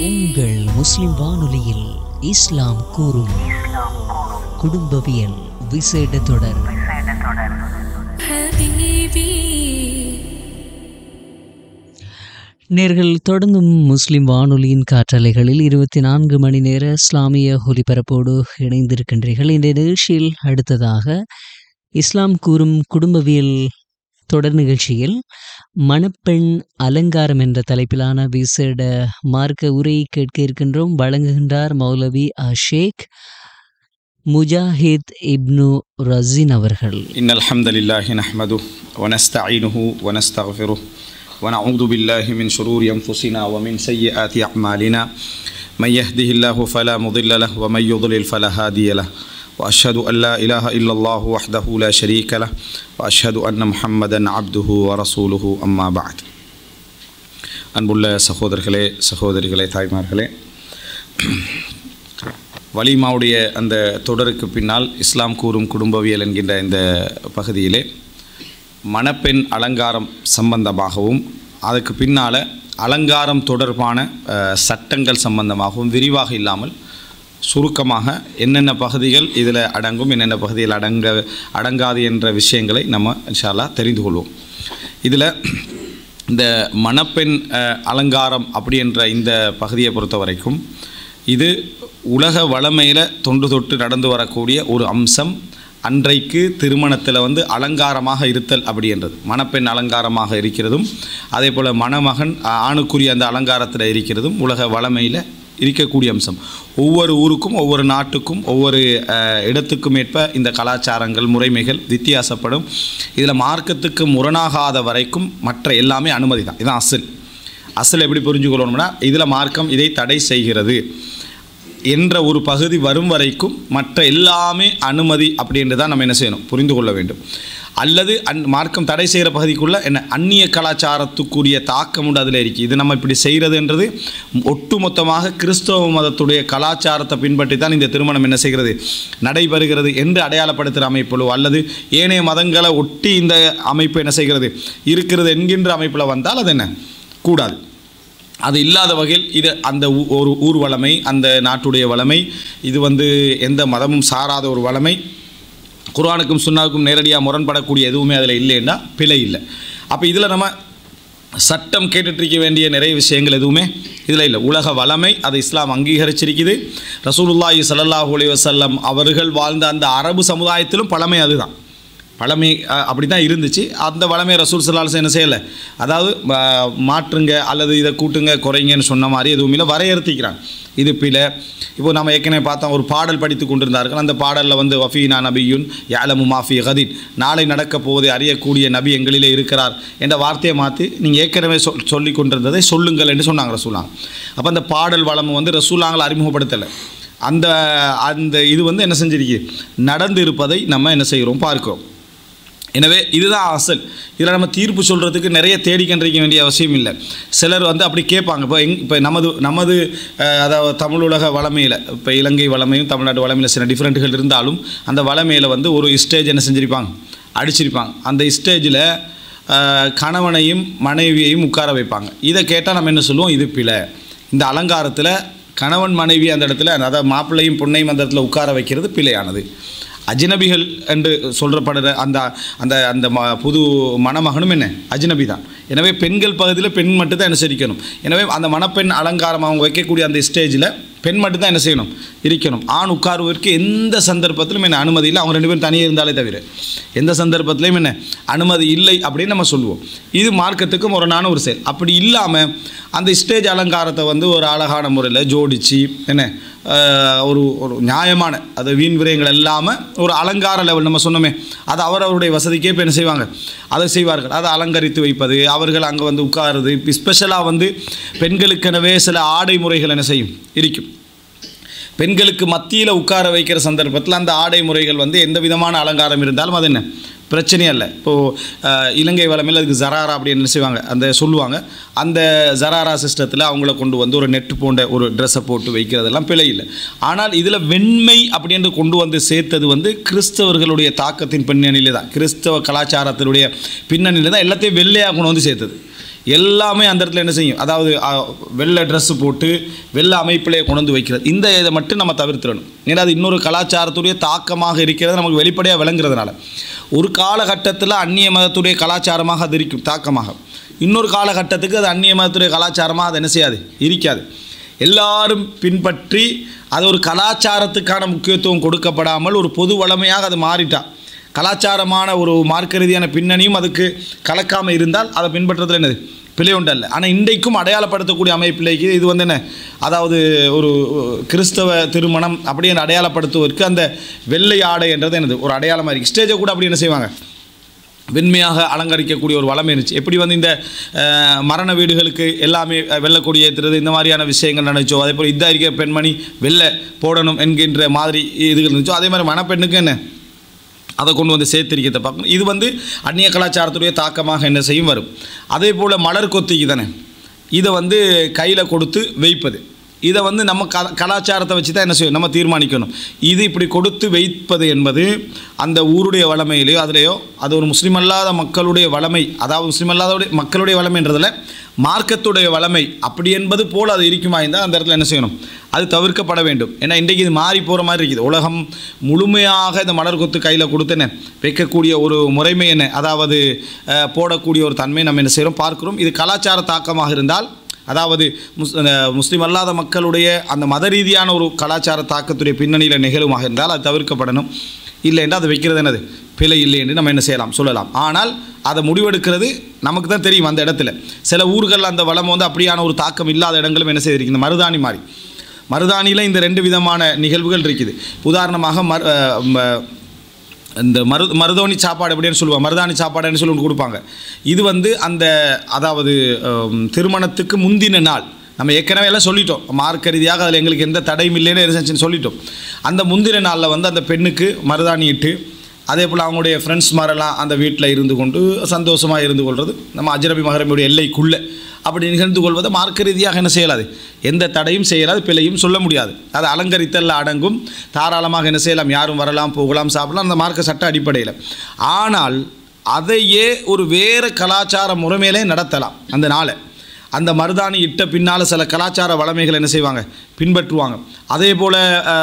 உங்கள் முஸ்லிம் வானொலியில் இஸ்லாம் கூறும் குடும்பவியல் விசேட தொடர் حبيبي நேர்கள் தொடர்ந்தும் முஸ்லிம் வானொலியின் காற்றலைகளில் இருபத்தி நான்கு மணி நேர இஸ்லாமிய ஒலிபரப்போடு இணைந்திருக்கின்றீர்கள் இந்த நிகழ்ச்சியில் அடுத்ததாக இஸ்லாம் கூறும் குடும்பவியல் தொடர் நிகழ்ச்சியில் மணப்பெண் அலங்காரம் என்ற தலைப்பிலான விசேட மார்க்க உரையை கேட்க இருக்கின்றோம் வழங்குகின்றார் மௌலவி அஷேக் முஜாஹித் இப்னு ரசின் அவர்கள் إن الحمد لله نحمده ونستعينه ونستغفره ونعوذ بالله من شرور أنفسنا ومن سيئات أعمالنا من يهده الله فلا مضل له ومن يضلل فلا هادي له وأشهد أن لا إله إلا الله وحده لا شريك له وأشهد أن محمدا عبده ورسوله أما بعد அன்புள்ள சகோதரர்களே சகோதரிகளே தாய்மார்களே வலிமாவுடைய அந்த தொடருக்கு பின்னால் இஸ்லாம் கூறும் குடும்பவியல் என்கின்ற இந்த பகுதியிலே மணப்பெண் அலங்காரம் சம்பந்தமாகவும் அதுக்கு பின்னால் அலங்காரம் தொடர்பான அஹ், சட்டங்கள் சம்பந்தமாகவும் விரிவாக இல்லாமல் சுருக்கமாக என்னென்ன பகுதிகள் இதில் அடங்கும் என்னென்ன பகுதிகள் அடங்க அடங்காது என்ற விஷயங்களை நம்ம இன்ஷால்லா தெரிந்து கொள்வோம் இதில் இந்த மணப்பெண் அஹ், அலங்காரம் அப்படி என்ற இந்த பகுதியை பொறுத்த வரைக்கும் இது உலக வளமையில் தொன்று தொட்டு நடந்து வரக்கூடிய ஒரு அம்சம் அன்றைக்கு திருமணத்தில் வந்து அலங்காரமாக இருத்தல் அப்படின்றது மணப்பெண் அலங்காரமாக இருக்கிறதும் அதே போல் மணமகன் ஆ- ஆணுக்குரிய அந்த அலங்காரத்தில் இருக்கிறதும் உலக வளமையில் இருக்கக்கூடிய அம்சம் ஒவ்வொரு ஊருக்கும் ஒவ்வொரு நாட்டுக்கும் ஒவ்வொரு அஹ், இடத்துக்கும் ஏற்ப இந்த கலாச்சாரங்கள் முறைமைகள் வித்தியாசப்படும் இதில் மார்க்கத்துக்கு முரணாகாத வரைக்கும் மற்ற எல்லாமே அனுமதி தான் இதுதான் அசல் அசல் எப்படி புரிஞ்சுக்கொள்ளணும்னா இதில் மார்க்கம் இதை தடை செய்கிறது என்ற ஒரு பகுதி வரும் வரைக்கும் மற்ற எல்லாமே அனுமதி அப்படின்ட்டு தான் நம்ம என்ன செய்யணும் புரிந்து கொள்ள வேண்டும் அல்லது அந் மார்க்கம் தடை செய்கிற பகுதிக்குள்ள என்ன அந்நிய கலாச்சாரத்துக்குரிய தாக்கம் உண்டு அதில் இருக்குது இது நம்ம இப்படி செய்கிறதுன்றது ஒட்டுமொத்தமாக கிறிஸ்தவ மதத்துடைய கலாச்சாரத்தை பின்பற்றி தான் இந்த திருமணம் என்ன செய்கிறது நடைபெறுகிறது என்று அடையாளப்படுத்துகிற அமைப்பிலோ அல்லது ஏனைய மதங்களை ஒட்டி இந்த அமைப்பு என்ன செய்கிறது இருக்கிறது என்கின்ற அமைப்பில் வந்தால் அது என்ன கூடாது அது இல்லாத வகையில் இது அந்த ஊ- ஒரு ஊர் வளமை அந்த நாட்டுடைய வளமை இது வந்து எந்த மதமும் சாராத ஒரு வளமை குர்ஆனுக்கும் சுன்னாவுக்கும் நேரடியாக முரண்படக்கூடிய எதுவுமே அதில் இல்லைன்னா பிழை இல்லை அப்போ இதில் நம்ம சட்டம் கேட்டுட்ருக்க வேண்டிய நிறைய விஷயங்கள் எதுவுமே இதில் இல்லை உலக வளமை அதை இஸ்லாம் அங்கீகரிச்சிருக்குது ரசூலுல்லாஹி ஸல்லல்லாஹு அலைஹி வஸல்லம் அவர்கள் வாழ்ந்த அந்த அரபு சமுதாயத்திலும் பழமை அதுதான் பழமை அஹ், அப்படி தான் இருந்துச்சு அந்த வளமை ரசூல் சல்லாஸ் என்ன செய்யலை அதாவது அஹ், மாற்றுங்க அல்லது இதை கூட்டுங்க குறைங்கன்னு சொன்ன மாதிரி எதுவும் இல்லை வரையறுத்திக்கிறாங்க இது பில இப்போ நம்ம ஏற்கனவே பார்த்தோம் ஒரு பாடல் படித்து கொண்டிருந்தார்கள் அந்த பாடலில் வந்து வஃபீனா நபியுன் யாலமு மாஃபி கதீன் நாளை நடக்க போவதை அறியக்கூடிய நபி எங்களிலே இருக்கிறார் என்ற வார்த்தையை மாற்றி நீங்கள் ஏற்கனவே சொல் சொல்லி கொண்டிருந்ததை சொல்லுங்கள் என்று சொன்னாங்க ரசூலாங்க அப்போ அந்த பாடல் வளம் வந்து ரசூலாங்களை அறிமுகப்படுத்தலை அந்த அந்த இது வந்து என்ன செஞ்சிருக்கு நடந்து இருப்பதை நம்ம என்ன செய்கிறோம் பார்க்கிறோம் எனவே இதுதான் அசல் இதில் நம்ம தீர்ப்பு சொல்கிறதுக்கு நிறைய தேடி கண்டிருக்க வேண்டிய அவசியம் இல்லை சிலர் வந்து அப்படி கேட்பாங்க இப்போ எங் இப்போ நமது நமது அஹ், அதாவது தமிழ் உலக வளமையில் இப்போ இலங்கை வளமையும் தமிழ்நாடு வளமையில் சில டிஃப்ரெண்ட்டுகள் இருந்தாலும் அந்த வளமையில் வந்து ஒரு ஸ்டேஜ் என்ன செஞ்சுருப்பாங்க அடிச்சிருப்பாங்க அந்த ஸ்டேஜில் கணவனையும் மனைவியையும் உட்கார வைப்பாங்க இதை கேட்டால் நம்ம என்ன சொல்லுவோம் இது பிழை இந்த அலங்காரத்தில் கணவன் மனைவி அந்த இடத்துல அதாவது மாப்பிள்ளையும் பொண்ணையும் அந்த இடத்துல உட்கார வைக்கிறது பிழையானது அஜ்னபிகள் என்று சொல்றப்படுற அந்த அந்த அந்த ம புது மணமகனும் என்ன அஜ்னபி தான் எனவே பெண்கள் பகுதியில் பெண் மட்டும் தான் அனுசரிக்கணும் எனவே அந்த மணப்பெண் அலங்காரம் அவங்க வைக்கக்கூடிய அந்த ஸ்டேஜில் பெண் மட்டும் தான் என்ன செய்யணும் இருக்கணும் ஆண் உட்காருவதற்கு எந்த சந்தர்ப்பத்திலும் என்ன அனுமதி இல்லை அவங்க ரெண்டு பேரும் தனியாக இருந்தாலே தவிர எந்த சந்தர்ப்பத்திலையும் என்ன அனுமதி இல்லை அப்படின்னு நம்ம சொல்லுவோம் இது மார்க்கத்துக்கு முரணான ஒரு செயல் அப்படி இல்லாமல் அந்த ஸ்டேஜ் அலங்காரத்தை வந்து ஒரு அழகான முறையில் ஜோடிச்சு என்ன ஆஹ், ஒரு ஒரு நியாயமான அது வீண் விரயங்கள் இல்லாமல் ஒரு அலங்கார லெவல் நம்ம சொன்னோமே அது அவரவருடைய வசதிக்கே இப்போ என்ன செய்வாங்க அதை செய்வார்கள் அதை அலங்கரித்து வைப்பது அவர்கள் அங்கே வந்து உட்காருது இப்போ ஸ்பெஷலாக வந்து பெண்களுக்கெனவே சில ஆடை முறைகள் என்ன செய்யும் இருக்கும் பெண்களுக்கு மத்தியில் உட்கார வைக்கிற சந்தர்ப்பத்தில் அந்த ஆடை முறைகள் வந்து எந்த விதமான அலங்காரம் இருந்தாலும் அது என்ன பிரச்சனையே இல்லை இப்போது இலங்கை வளமையில் அதுக்கு ஜராரா அப்படின்னு என்ன செய்வாங்க அந்த சொல்லுவாங்க அந்த ஜராரா சிஸ்டத்தில் அவங்கள கொண்டு வந்து ஒரு நெட் போன்ற ஒரு ட்ரெஸ்ஸை போட்டு வைக்கிறதெல்லாம் பிழை இல்லை ஆனால் இதில் வெண்மை அப்படின்னு கொண்டு வந்து சேர்த்தது வந்து கிறிஸ்தவர்களுடைய தாக்கத்தின் பின்னணியிலே தான் கிறிஸ்தவ கலாச்சாரத்தினுடைய பின்னணியில் தான் எல்லாத்தையும் வெள்ளையாக கொண்டு வந்து சேர்த்தது எல்லாமே அந்த இடத்துல என்ன செய்யும் அதாவது அ, வெள்ளை ட்ரெஸ்ஸு போட்டு வெள்ளை அமைப்பிலே கொண்டு வந்து வைக்கிறது இந்த இதை மட்டும் நம்ம தவிர்த்திடணும் ஏன்னா அது இன்னொரு கலாச்சாரத்துடைய தாக்கமாக இருக்கிறது நமக்கு வெளிப்படையாக விளங்குறதுனால ஒரு காலகட்டத்தில் அந்நிய மதத்துடைய கலாச்சாரமாக அது இருக்கும் தாக்கமாக இன்னொரு காலகட்டத்துக்கு அது அந்நிய மதத்துடைய கலாச்சாரமாக அது என்ன செய்யாது இருக்காது எல்லாரும் பின்பற்றி அது ஒரு கலாச்சாரத்துக்கான முக்கியத்துவம் கொடுக்கப்படாமல் ஒரு பொது வளமையாக அது மாறிட்டா கலாச்சாரமான ஒரு மார்க்க ரீதியான பின்னணியும் அதுக்கு கலக்காமல் இருந்தால் அதை பின்பற்றதுல என்னது பிழை உண்டு அல்ல ஆனால் இன்றைக்கும் அடையாளப்படுத்தக்கூடிய அமைப்பிலேக்கு இது வந்து என்ன அதாவது ஒரு கிறிஸ்தவ திருமணம் அப்படி என்று அடையாளப்படுத்துவதற்கு அந்த வெள்ளை ஆடை என்றது என்னது ஒரு அடையாளமாக இருக்குது ஸ்டேஜை கூட அப்படி என்ன செய்வாங்க வெண்மையாக அலங்கரிக்கக்கூடிய ஒரு வளம் இருந்துச்சு எப்படி வந்து இந்த அஹ், மரண வீடுகளுக்கு எல்லாமே அஹ், வெள்ளை ஏற்றுறது இந்த மாதிரியான விஷயங்கள் நினைச்சோ அதே போல் இதாக இருக்கிற பெண்மணி வெள்ளை போடணும் என்கின்ற மாதிரி இது இருந்துச்சோ அதே மாதிரி மணப்பெண்ணுக்கு என்ன அதை கொண்டு வந்து சேர்த்திருக்கிறத பார்க்கணும் இது வந்து அந்நிய கலாச்சாரத்துடைய தாக்கமாக என்ன செய்யும் வரும் அதே போல் மலர் கொத்திக்கு தானே இதை வந்து கையில் கொடுத்து வைப்பது இதை வந்து நம்ம க கலாச்சாரத்தை வச்சு தான் என்ன செய்யும் நம்ம தீர்மானிக்கணும் இது இப்படி கொடுத்து வைப்பது என்பது அந்த ஊருடைய வளமையிலையோ அதுலேயோ அது ஒரு முஸ்லீம் அல்லாத மக்களுடைய வளமை அதாவது முஸ்லீம் அல்லாத மக்களுடைய வளமைன்றதில் மார்க்கத்துடைய வளமை அப்படி என்பது போல் அது இருக்குமா இருந்தால் அந்த இடத்துல என்ன செய்யணும் அது தவிர்க்கப்பட வேண்டும் ஏன்னா இன்றைக்கு இது மாறி போகிற மாதிரி இருக்குது உலகம் முழுமையாக இந்த மலர் கொத்து கையில் கொடுத்தன வைக்கக்கூடிய ஒரு முறைமை என்ன அதாவது அஹ், போடக்கூடிய ஒரு தன்மை நம்ம என்ன செய்கிறோம் பார்க்கிறோம் இது கலாச்சார தாக்கமாக இருந்தால் அதாவது முஸ் அஹ், முஸ்லிம் அல்லாத மக்களுடைய அந்த மத ரீதியான ஒரு கலாச்சார தாக்கத்துடைய பின்னணியில் நிகழுமாக இருந்தால் அது தவிர்க்கப்படணும் இல்லை என்றால் அதை வைக்கிறது என்னது பிழை இல்லை என்று நம்ம என்ன செய்யலாம் சொல்லலாம் ஆனால் அதை முடிவெடுக்கிறது நமக்கு தான் தெரியும் அந்த இடத்துல சில ஊர்களில் அந்த வளம் வந்து அப்படியான ஒரு தாக்கம் இல்லாத இடங்களும் என்ன செய்திருக்கு இந்த மருதாணி மாதிரி மருதாணியில் இந்த ரெண்டு விதமான நிகழ்வுகள் இருக்குது உதாரணமாக மரு அஹ் ம- இந்த மரு மருதோணி சாப்பாடு அப்படின்னு சொல்லுவாங்க மருதாணி சாப்பாடுன்னு சொல்லி ஒன்று கொடுப்பாங்க இது வந்து அந்த அதாவது ஹம், திருமணத்துக்கு முந்தின நாள் நம்ம ஏற்கனவே எல்லாம் சொல்லிட்டோம் மார்க்க ரீதியாக அதில் எங்களுக்கு எந்த தடையும் இல்லைன்னு இருந்துச்சுன்னு சொல்லிட்டோம் அந்த முந்தின நாளில் வந்து அந்த பெண்ணுக்கு மருதாணி இட்டு அதே போல் அவங்களுடைய ஃப்ரெண்ட்ஸ் மாதிரிலாம் அந்த வீட்டில் இருந்து கொண்டு சந்தோஷமாக இருந்து கொள்வது நம்ம அஜரபி மகரமியுடைய எல்லைக்குள்ளே அப்படி நிகழ்ந்து கொள்வதை மார்க்க ரீதியாக என்ன செய்யலாது எந்த தடையும் செய்யலாது பிழையும் சொல்ல முடியாது அது அலங்கரித்தல் அடங்கும் தாராளமாக என்ன செய்யலாம் யாரும் வரலாம் போகலாம் சாப்பிடலாம் அந்த மார்க்க சட்ட அடிப்படையில் ஆனால் அதையே ஒரு வேறு கலாச்சார முறைமையிலே நடத்தலாம் அந்த நாளை அந்த மருதாணி இட்ட பின்னால் சில கலாச்சார வளமைகள் என்ன செய்வாங்க பின்பற்றுவாங்க அதே போல்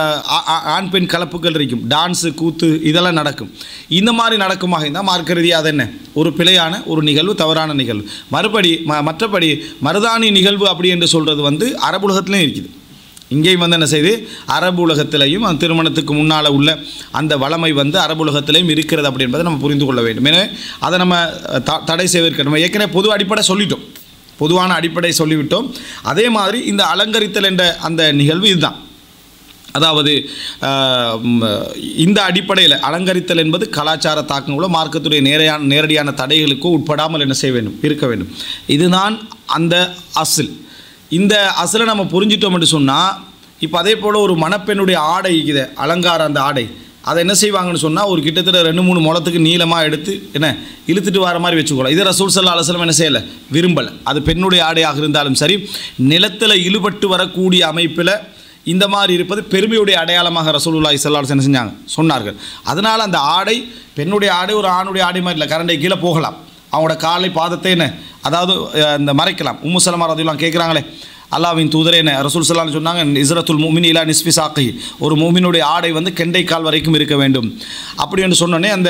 ஆண் பெண் கலப்புகள் இருக்கும் டான்ஸு கூத்து இதெல்லாம் நடக்கும் இந்த மாதிரி நடக்குமாக இருந்தால் மார்க்க ரீதியாக அது என்ன ஒரு பிழையான ஒரு நிகழ்வு தவறான நிகழ்வு மறுபடி ம மற்றபடி மருதாணி நிகழ்வு அப்படி என்று சொல்கிறது வந்து அரபுலகத்துலேயும் இருக்குது இங்கேயும் வந்து என்ன செய்து அரபு உலகத்திலையும் அந்த திருமணத்துக்கு முன்னால் உள்ள அந்த வளமை வந்து அரபு உலகத்திலையும் இருக்கிறது அப்படி என்பதை நம்ம புரிந்து கொள்ள வேண்டும் எனவே அதை நம்ம அஹ், த தடை செய்வதற்கு நம்ம ஏற்கனவே பொது அடிப்படை சொல்லிட்டோம் பொதுவான அடிப்படை சொல்லிவிட்டோம் அதே மாதிரி இந்த அலங்கரித்தல் என்ற அந்த நிகழ்வு இதுதான் அதாவது ஆஹ், ம், இந்த அடிப்படையில் அலங்கரித்தல் என்பது கலாச்சார தாக்கங்களோ மார்க்கத்துடைய நேரையான நேரடியான தடைகளுக்கோ உட்படாமல் என்ன செய்ய வேண்டும் இருக்க வேண்டும் இதுதான் அந்த அசில் இந்த அசிலை நம்ம புரிஞ்சிட்டோம் என்று சொன்னால் இப்போ அதே போல் ஒரு மணப்பெண்ணுடைய ஆடை இருக்குது அலங்கார அந்த ஆடை அதை என்ன செய்வாங்கன்னு சொன்னால் ஒரு கிட்டத்தட்ட ரெண்டு மூணு முளத்துக்கு நீளமாக எடுத்து என்ன இழுத்துட்டு வர மாதிரி வச்சுக்கலாம் இதை ரசூல் சல்லா அலுவலம் என்ன செய்யலை விரும்பலை அது பெண்ணுடைய ஆடையாக இருந்தாலும் சரி நிலத்தில் இழுபட்டு வரக்கூடிய அமைப்பில் இந்த மாதிரி இருப்பது பெருமையுடைய அடையாளமாக ரசூலுல்லாஹி ஸல்லல்லாஹு அலைஹி என்ன செஞ்சாங்க சொன்னார்கள் அதனால் அந்த ஆடை பெண்ணுடைய ஆடை ஒரு ஆணுடைய ஆடை மாதிரி இல்லை கரண்டை கீழே போகலாம் அவங்களோட காலை பாதத்தை என்ன அதாவது அஹ், இந்த மறைக்கலாம் உம்மு சலமா ரதிலாம் கேட்குறாங்களே அல்லாவின் தூதரே என்ன ரசூல் சல்லான்னு சொன்னாங்க இஸ்ரத்துல் மூமின் இலா நிஸ்பி சாக்கி ஒரு மூமினுடைய ஆடை வந்து கெண்டை கால் வரைக்கும் இருக்க வேண்டும் அப்படி என்று சொன்னோன்னே அந்த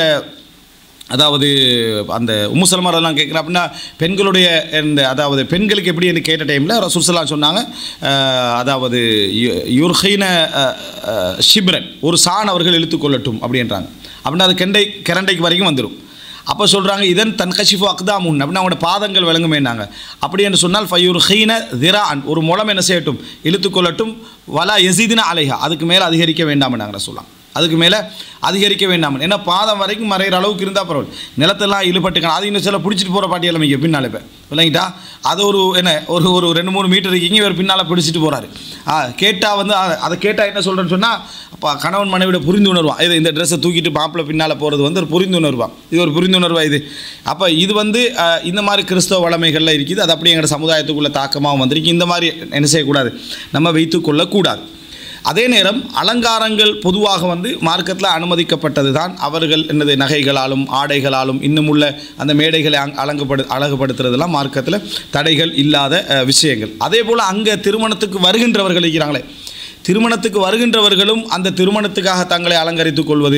அதாவது அந்த உம்முசலமாரெல்லாம் கேட்குறேன் அப்படின்னா பெண்களுடைய இந்த அதாவது பெண்களுக்கு எப்படி என்று கேட்ட டைமில் ரசூசலாம் சொன்னாங்க அஹ், அதாவது யு- யுர்ஹைன அஹ், அஹ், ஷிப்ரன் ஒரு சான் அவர்கள் இழுத்துக்கொள்ளட்டும் அப்படின்றாங்க அப்படின்னா அது கெண்டை கரண்டைக்கு வரைக்கும் வந்துடும் அப்போ சொல்கிறாங்க இதன் தன் கஷிஃபு அக்தாமுன் அப்படின்னா அவங்களோட பாதங்கள் விளங்குமேனாங்க அப்படி என்று சொன்னால் ஃபயூர் ஹீன திரான் ஒரு முளம் என்ன செய்யட்டும் இழுத்துக்கொள்ளட்டும் வலா எசிதின அலைஹா அதுக்கு மேலே அதிகரிக்க வேண்டாம் நாங்கள் சொல்லலாம் அதுக்கு மேலே அதிகரிக்க வேண்டாம் ஏன்னா பாதம் வரைக்கும் மறைகிற அளவுக்கு இருந்தால் பரவாயில்ல நிலத்தெல்லாம் இழுபட்டுக்கணும் அது இன்னும் சில பிடிச்சிட்டு போகிற பாட்டியெல்லாம் இங்கே பின்னால் இப்போ இல்லைங்கிட்டா அது ஒரு என்ன ஒரு ஒரு ரெண்டு மூணு மீட்டர் இருக்கீங்க இவர் பின்னால் பிடிச்சிட்டு போகிறாரு ஆ கேட்டால் வந்து அ- அதை கேட்டால் என்ன சொல்கிறேன்னு சொன்னால் அப்போ கணவன் மனைவியோட புரிந்துணர்வான் இது இந்த ட்ரெஸ்ஸை தூக்கிட்டு மாப்பிள்ளை பின்னால் போகிறது வந்து ஒரு புரிந்துணர்வான் இது ஒரு புரிந்துணர்வா இது அப்போ இது வந்து அஹ், இந்த மாதிரி கிறிஸ்தவ வளமைகள்லாம் இருக்குது அது அப்படியே எங்களோட சமுதாயத்துக்குள்ள தாக்கமாகவும் வந்திருக்கு இந்த மாதிரி என்ன செய்யக்கூடாது நம்ம வைத்துக்கொள்ளக்கூடாது அதே நேரம் அலங்காரங்கள் பொதுவாக வந்து மார்க்கத்தில் அனுமதிக்கப்பட்டது தான் அவர்கள் என்னது நகைகளாலும் ஆடைகளாலும் இன்னும் உள்ள அந்த மேடைகளை அங் அலங்குபடு அழகுபடுத்துறதெல்லாம் மார்க்கத்தில் தடைகள் இல்லாத அஹ், விஷயங்கள் அதே போல் அங்கே திருமணத்துக்கு வருகின்றவர்கள் இருக்கிறாங்களே திருமணத்துக்கு வருகின்றவர்களும் அந்த திருமணத்துக்காக தங்களை அலங்கரித்துக் கொள்வது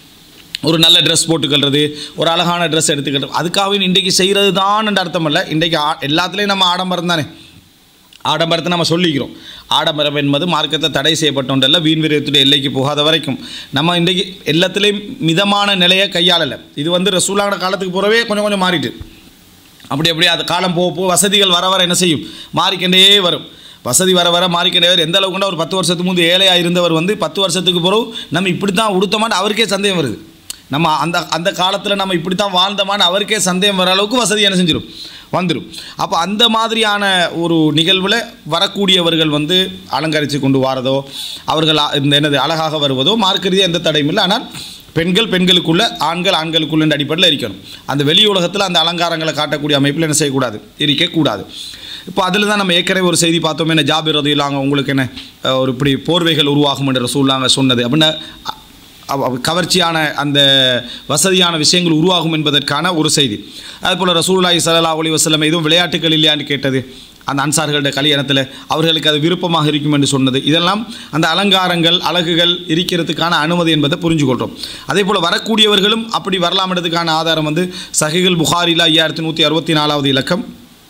ஒரு நல்ல ட்ரெஸ் போட்டுக்கிறது ஒரு அழகான ட்ரெஸ் எடுத்துக்கிறது அதுக்காக இன்றைக்கு செய்கிறது தான் அர்த்தம் இல்லை இன்றைக்கு ஆ- எல்லாத்துலேயும் நம்ம ஆடம்பரம் தானே ஆடம்பரத்தை நம்ம சொல்லிக்கிறோம் ஆடம்பரம் என்பது மார்க்கத்தில் தடை செய்யப்பட்ட ஒன்றல்ல வீண் விரயத்துடைய எல்லைக்கு போகாத வரைக்கும் நம்ம இன்றைக்கு எல்லாத்துலேயும் மிதமான நிலையை கையாளலை இது வந்து ரசூலான காலத்துக்கு போகிறவே கொஞ்சம் கொஞ்சம் மாறிட்டு அப்படி அப்படியே அது காலம் போக போக வசதிகள் வர வர என்ன செய்யும் மாறிக்கொண்டே வரும் வசதி வர வர மாறிக்கொண்டே வரும் எந்த அளவுக்குன்னா ஒரு பத்து வருஷத்துக்கு முந்தைய ஏழையாக இருந்தவர் வந்து பத்து வருஷத்துக்கு பிறகு நம்ம இப்படி தான் உடுத்தமான்னு அவருக்கே சந்தேகம் வருது நம்ம அந்த அந்த காலத்தில் நம்ம இப்படி தான் வாழ்ந்தோமான்னு அவருக்கே சந்தேகம் வர அளவுக்கு வசதி என்ன செஞ்சிடும் வந்துடும் அப்போ அந்த மாதிரியான ஒரு நிகழ்வில் வரக்கூடியவர்கள் வந்து அலங்கரித்து கொண்டு வாரதோ அவர்கள் அ- இந்த என்னது அழகாக வருவதோ மார்க்க ரீதியாக எந்த தடையும் இல்லை ஆனால் பெண்கள் பெண்களுக்குள்ள ஆண்கள் ஆண்களுக்குள்ள அடிப்படையில் இருக்கணும் அந்த வெளி உலகத்தில் அந்த அலங்காரங்களை காட்டக்கூடிய அமைப்பில் என்ன செய்யக்கூடாது இருக்கக்கூடாது இப்போ அதில் தான் நம்ம ஏற்கனவே ஒரு செய்தி பார்த்தோமே என்ன ஜாபிர் ரதியில்லாங்க உங்களுக்கு என்ன அஹ், ஒரு இப்படி போர்வைகள் உருவாகும் என்று ரசூல்லாங்க சொன்னது அப்படின்னா அ- அவ- அவ- கவர்ச்சியான அந்த வசதியான விஷயங்கள் உருவாகும் என்பதற்கான ஒரு செய்தி அதுபோல் ரசூலுல்லாஹி ஸல்லல்லாஹு அலைஹி வஸல்லம் எதுவும் விளையாட்டுகள் இல்லையான்னு கேட்டது அந்த அன்சார்களுடைய கல்யாணத்தில் அவர்களுக்கு அது விருப்பமாக இருக்கும் என்று சொன்னது இதெல்லாம் அந்த அலங்காரங்கள் அழகுகள் இருக்கிறதுக்கான அனுமதி என்பதை புரிஞ்சுக்கொள்கிறோம் அதே போல் வரக்கூடியவர்களும் அப்படி வரலாம்ன்றதுக்கான ஆதாரம் வந்து சஹிகள் புகாரிலா ஐயாயிரத்தி நூற்றி அறுபத்தி நாலாவது இலக்கம்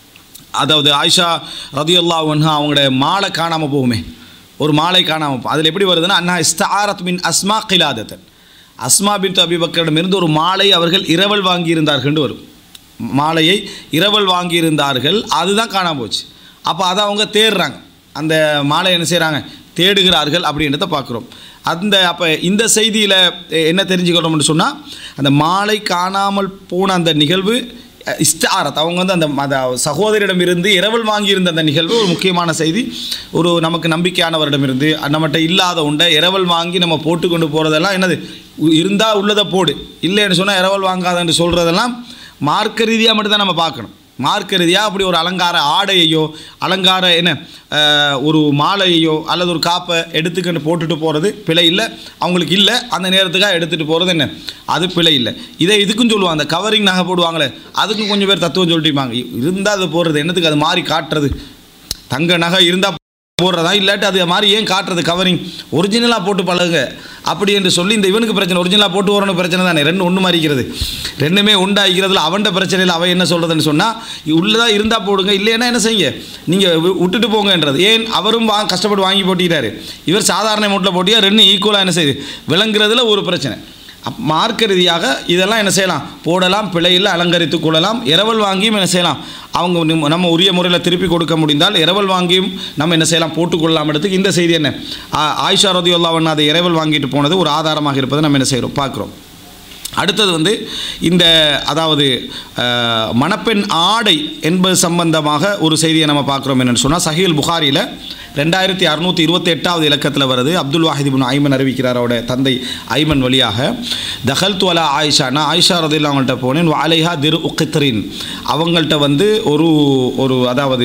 அதாவது ஆயிஷா ரதியுல்லா ஒன்ஹா அவங்களுடைய மாலை காணாமல் போகுமே ஒரு மாலை காணாமல் அதில் எப்படி வருதுன்னா அண்ணா இஸ்தாரத் மின் அஸ்மா கிலாதத்தன் அஸ்மா பின் அபிபக்கரிடமிருந்து ஒரு மாலை அவர்கள் இரவல் வாங்கியிருந்தார்கள்னு வரும் மாலையை இரவல் வாங்கியிருந்தார்கள் அதுதான் காணாமல் போச்சு அப்போ அதை அவங்க தேடுறாங்க அந்த மாலை என்ன செய்கிறாங்க தேடுகிறார்கள் அப்படின்றத பார்க்குறோம் அந்த அப்போ இந்த செய்தியில் என்ன தெரிஞ்சுக்கிறோம்னு சொன்னால் அந்த மாலை காணாமல் போன அந்த நிகழ்வு இஸ்தாரத் அவங்க வந்து அந்த மத சகோதரிடமிருந்து இரவல் வாங்கியிருந்த அந்த நிகழ்வு ஒரு முக்கியமான செய்தி ஒரு நமக்கு நம்பிக்கையானவரிடமிருந்து நம்மகிட்ட இல்லாத உண்டை இரவல் வாங்கி நம்ம போட்டுக்கொண்டு போகிறதெல்லாம் என்னது இருந்தால் உள்ளதை போடு இல்லைன்னு சொன்னால் இரவல் வாங்காதன்னு சொல்கிறதெல்லாம் மார்க்க ரீதியாக மட்டும்தான் நம்ம பார்க்கணும் மார்க்க ரீதியாக அப்படி ஒரு அலங்கார ஆடையையோ அலங்கார என்ன அஹ், ஒரு மாலையையோ அல்லது ஒரு காப்பை எடுத்துக்கிட்டு போட்டுட்டு போகிறது பிழை இல்லை அவங்களுக்கு இல்லை அந்த நேரத்துக்காக எடுத்துகிட்டு போகிறது என்ன அது பிழை இல்லை இதை இதுக்கும் சொல்லுவாங்க அந்த கவரிங் நகை போடுவாங்களே அதுக்கும் கொஞ்சம் பேர் தத்துவம் சொல்லிட்டுப்பாங்க இருந்தால் அது போடுறது என்னத்துக்கு அது மாறி காட்டுறது தங்க நகை இருந்தால் போடுறதா இல்லாட்டி அது மாதிரி ஏன் காட்டுறது கவரிங் ஒரிஜினலாக போட்டு பழகுங்க அப்படி என்று சொல்லி இந்த இவனுக்கு பிரச்சனை ஒரிஜினலாக போட்டு வரணும் பிரச்சனை தானே ரெண்டு ஒன்று மாறிக்கிறது ரெண்டுமே உண்டாகிறதுல அவன்கிட்ட பிரச்சனையில் அவன் என்ன சொல்கிறதுன்னு சொன்னால் உள்ளதாக இருந்தால் போடுங்க இல்லைன்னா என்ன செய்யுங்க நீங்கள் விட்டுட்டு போங்கன்றது ஏன் அவரும் வா கஷ்டப்பட்டு வாங்கி போட்டிக்கிறாரு இவர் சாதாரண அமௌண்ட்டில் போட்டியா ரெண்டும் ஈக்குவலாக என்ன செய்யுது விளங்குறதுல ஒரு பிரச்சனை அப் மார்க்க ரீதியாக இதெல்லாம் என்ன செய்யலாம் போடலாம் பிழையில் அலங்கரித்து கொள்ளலாம் இரவல் வாங்கியும் என்ன செய்யலாம் அவங்க நிம்- நம்ம உரிய முறையில் திருப்பி கொடுக்க முடிந்தால் இரவல் வாங்கியும் நம்ம என்ன செய்யலாம் போட்டுக்கொள்ளலாம் இடத்துக்கு இந்த செய்தி என்ன ஆ- ஆயிஷா ரதியுல்லாவன் அதை இரவல் வாங்கிட்டு போனது ஒரு ஆதாரமாக இருப்பதை நம்ம என்ன செய்கிறோம் பார்க்குறோம் அடுத்தது வந்து இந்த அதாவது அஹ், மணப்பெண் ஆடை என்பது சம்பந்தமாக ஒரு செய்தியை நம்ம பார்க்குறோம் என்னென்னு சொன்னால் சஹீல் புகாரியில் ரெண்டாயிரத்தி அறுநூற்றி இருபத்தி எட்டாவது இலக்கத்தில் வருது அப்துல் வாஹித் இப்னு ஐமன் அறிவிக்கிறார் அவருடைய தந்தை ஐமன் வழியாக தஹல் துவலா ஆயிஷா நான் ஆயிஷா ரதில் அவங்கள்ட்ட போனேன் வாலைஹா திரு உக்கித்ரின் அவங்கள்ட்ட வந்து ஒரு ஒரு அதாவது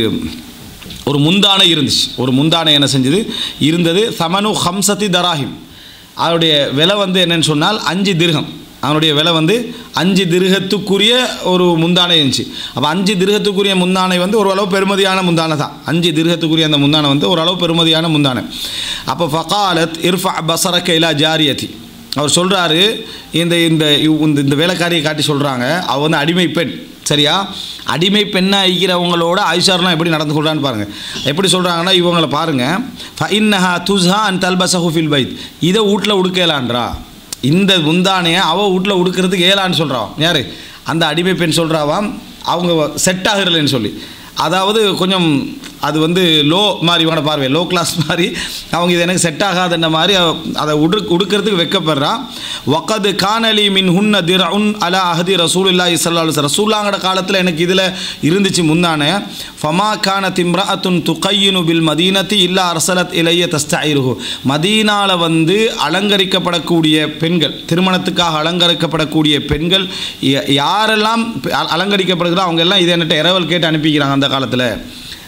ஒரு முந்தானை இருந்துச்சு ஒரு முந்தானை என்ன செஞ்சது இருந்தது சமனு ஹம்சதி தராஹிம் அவருடைய விலை வந்து என்னன்னு சொன்னால் அஞ்சு திருகம் அவனுடைய விலை வந்து அஞ்சு திருகத்துக்குரிய ஒரு முந்தானை இருந்துச்சு அப்போ அஞ்சு திருகத்துக்குரிய முந்தானை வந்து ஓரளவு பெருமதியான முந்தானை தான் அஞ்சு திருகத்துக்குரிய அந்த முந்தானை வந்து ஓரளவு பெருமதியான முந்தானை அப்போ ஃபகாலத் இர்ஃபா பசரக்க இலா ஜாரியதி அவர் சொல்கிறாரு இந்த இந்த இவ்- இந்த இந்த வேலைக்காரியை காட்டி சொல்கிறாங்க அவ வந்து அடிமை பெண் சரியா அடிமை பெண்ணாக இருக்கிறவங்களோட ஐஷார்லாம் எப்படி நடந்து கொள்றான்னு பாருங்கள் எப்படி சொல்கிறாங்கன்னா இவங்களை பாருங்கள் ஃபஇன்னஹா துஸ்ஹா அன் தல்பசஹு ஃபில் பைத் இதை வீட்டில் உடுக்கலான்றா இந்த முந்தானையை அவள் வீட்டில் உடுக்கிறதுக்கு ஏலான்னு சொல்கிறான் யார் அந்த அடிமை பெண் சொல்கிறாவாம் அவங்க செட் ஆகிறலன்னு சொல்லி அதாவது கொஞ்சம் அது வந்து லோ மாதிரி இவன பார்வை லோ கிளாஸ் மாதிரி அவங்க இது எனக்கு செட் ஆகாதுன்ற மாதிரி அவ- அதை உடு உடுக்கிறதுக்கு வெக்கப்படுறான் வக்கது கானலி மின் ஹுன்ன திர உன் அலா அஹதி ரசூல் இல்லா இஸ்லால் ரசூல்லாங்கட காலத்தில் எனக்கு இதில் இருந்துச்சு முந்தானே ஃபமா கான திம்ரா அத்துன் துகையினு பில் மதீனத்தி இல்லா அரசலத் இலைய தஸ்தாயிருஹு மதீனால வந்து அலங்கரிக்கப்படக்கூடிய பெண்கள் திருமணத்துக்காக அலங்கரிக்கப்படக்கூடிய பெண்கள் ய- யாரெல்லாம் அ- அலங்கரிக்கப்படுகிறோ அவங்க எல்லாம் இதை என்கிட்ட இரவல் கேட்டு அனுப்பிக்கிறாங்க அந்த காலத்தில்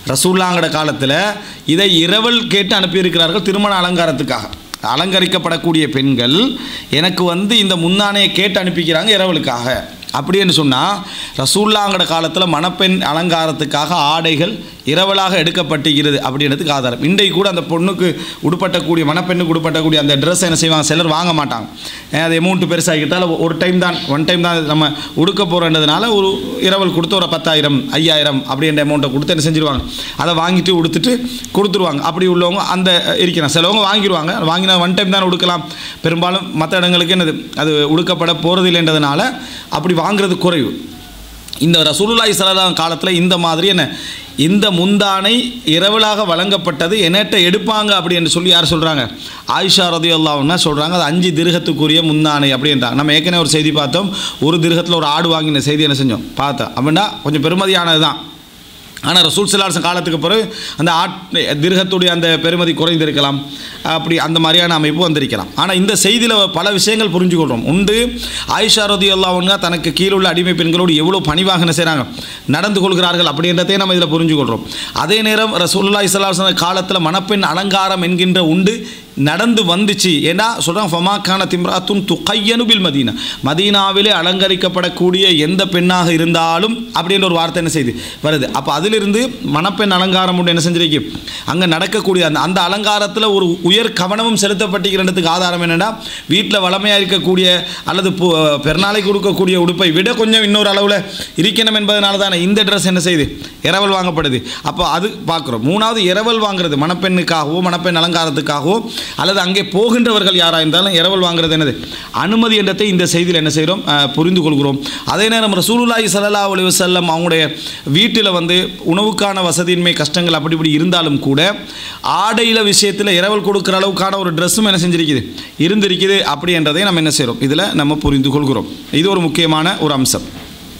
ரசூல்லாங்கட காலத்தில் இதை இரவல் கேட்டு அனுப்பியிருக்கிறார்கள் திருமண அலங்காரத்துக்காக அலங்கரிக்கப்படக்கூடிய பெண்கள் எனக்கு வந்து இந்த முந்தானையை கேட்டு அனுப்பிக்கிறாங்க இரவலுக்காக அப்படின்னு சொன்னால் ரசூல்லாங்கட காலத்தில் மணப்பெண் அலங்காரத்துக்காக ஆடைகள் இரவலாக எடுக்கப்பட்டுகிறது அப்படின்றதுக்கு ஆதாரம் இன்றைக்கு கூட அந்த பொண்ணுக்கு உடுப்பட்டக்கூடிய மணப்பெண்ணுக்கு உடுப்பட்டக்கூடிய அந்த ட்ரெஸ் என்ன செய்வாங்க சிலர் வாங்க மாட்டாங்க ஏன் அது அமௌண்ட்டு பெருசாகிட்டால் ஒரு டைம் தான் ஒன் டைம் தான் நம்ம உடுக்க போகிறன்றதுனால ஒரு இரவல் கொடுத்து ஒரு பத்தாயிரம் ஐயாயிரம் அப்படின்ற அமௌண்ட்டை கொடுத்து என்ன செஞ்சிருவாங்க அதை வாங்கிட்டு உடுத்துட்டு கொடுத்துருவாங்க அப்படி உள்ளவங்க அந்த இருக்கிறாங்க சிலவங்க வாங்கிடுவாங்க வாங்கினா ஒன் டைம் தான் உடுக்கலாம் பெரும்பாலும் மற்ற இடங்களுக்கு என்னது அது உடுக்கப்பட போகிறதில்லைன்றதுனால அப்படி வாங்குறது குறைவு இந்த ரசூலுல்லாஹி ஸல்லல்லாஹு காலத்தில் இந்த மாதிரி என்ன இந்த முந்தானை இரவலாக வழங்கப்பட்டது என்னட்ட எடுப்பாங்க அப்படி என்று சொல்லி யார் சொல்கிறாங்க ஆயிஷா ரதியுல்லாவுன்னா சொல்கிறாங்க அது அஞ்சு திருகத்துக்குரிய முந்தானை அப்படின்றாங்க நம்ம ஏற்கனவே ஒரு செய்தி பார்த்தோம் ஒரு திருகத்தில் ஒரு ஆடு வாங்கின செய்தி என்ன செஞ்சோம் பார்த்தோம் அப்படின்னா கொஞ்சம் பெருமதியானது தான் ஆனால் ரசூல் சிலாசன் காலத்துக்கு பிறகு அந்த ஆட் திருகத்துடைய அந்த பெருமதி குறைந்திருக்கலாம் அப்படி அந்த மாதிரியான அமைப்பு வந்திருக்கலாம் ஆனால் இந்த செய்தியில் பல விஷயங்கள் புரிஞ்சுக்கொள்கிறோம் உண்டு ஆயிஷா ரதி அல்லாவுங்க தனக்கு கீழே உள்ள அடிமை பெண்களோடு எவ்வளோ பணிவாக என்ன செய்கிறாங்க நடந்து கொள்கிறார்கள் அப்படின்றதையும் நம்ம இதில் புரிஞ்சுக்கொள்கிறோம் அதே நேரம் ரசூல்லா இஸ்லாசன காலத்தில் மணப்பெண் அலங்காரம் என்கின்ற உண்டு நடந்து வந்துச்சு ஏன்னா சொல்கிறாங்க ஃபமாக்கான திம்ராத்துன் துகையனுபில் மதீனா மதீனாவிலே அலங்கரிக்கப்படக்கூடிய எந்த பெண்ணாக இருந்தாலும் அப்படின்ற ஒரு வார்த்தை என்ன செய்யுது வருது அப்போ அதிலிருந்து மணப்பெண் அலங்காரம் உண்டு என்ன செஞ்சிருக்கு அங்கே நடக்கக்கூடிய அந்த அந்த அலங்காரத்தில் ஒரு உயர் கவனமும் செலுத்தப்பட்டிருக்கிறதுக்கு ஆதாரம் என்னென்னா வீட்டில் வளமையாக இருக்கக்கூடிய அல்லது பு- பெருநாளைக்கு கொடுக்கக்கூடிய உடுப்பை விட கொஞ்சம் இன்னொரு அளவில் இருக்கணும் என்பதனால தானே இந்த ட்ரெஸ் என்ன செய்யுது இரவல் வாங்கப்படுது அப்போ அது பார்க்குறோம் மூணாவது இரவல் வாங்குறது மணப்பெண்ணுக்காகவோ மணப்பெண் அலங்காரத்துக்காகவோ அல்லது அங்கே போகின்றவர்கள் யாராக இருந்தாலும் இரவல் வாங்குறது என்னது அனுமதி என்றதை இந்த செய்தியில் என்ன செய்கிறோம் அஹ், புரிந்து கொள்கிறோம் அதே நேரம் ரசூலுல்லாஹி ஸல்லல்லாஹு அலைஹி வஸல்லம் அவங்களுடைய வீட்டில் வந்து உணவுக்கான வசதியின்மை கஷ்டங்கள் அப்படி இப்படி இருந்தாலும் கூட ஆடையில் விஷயத்தில் இரவல் கொடுக்குற அளவுக்கான ஒரு ட்ரெஸ்ஸும் என்ன செஞ்சிருக்குது இருந்திருக்குது அப்படின்றதை நம்ம என்ன செய்கிறோம் இதில் நம்ம புரிந்து கொள்கிறோம் இது ஒரு முக்கியமான ஒரு அம்சம்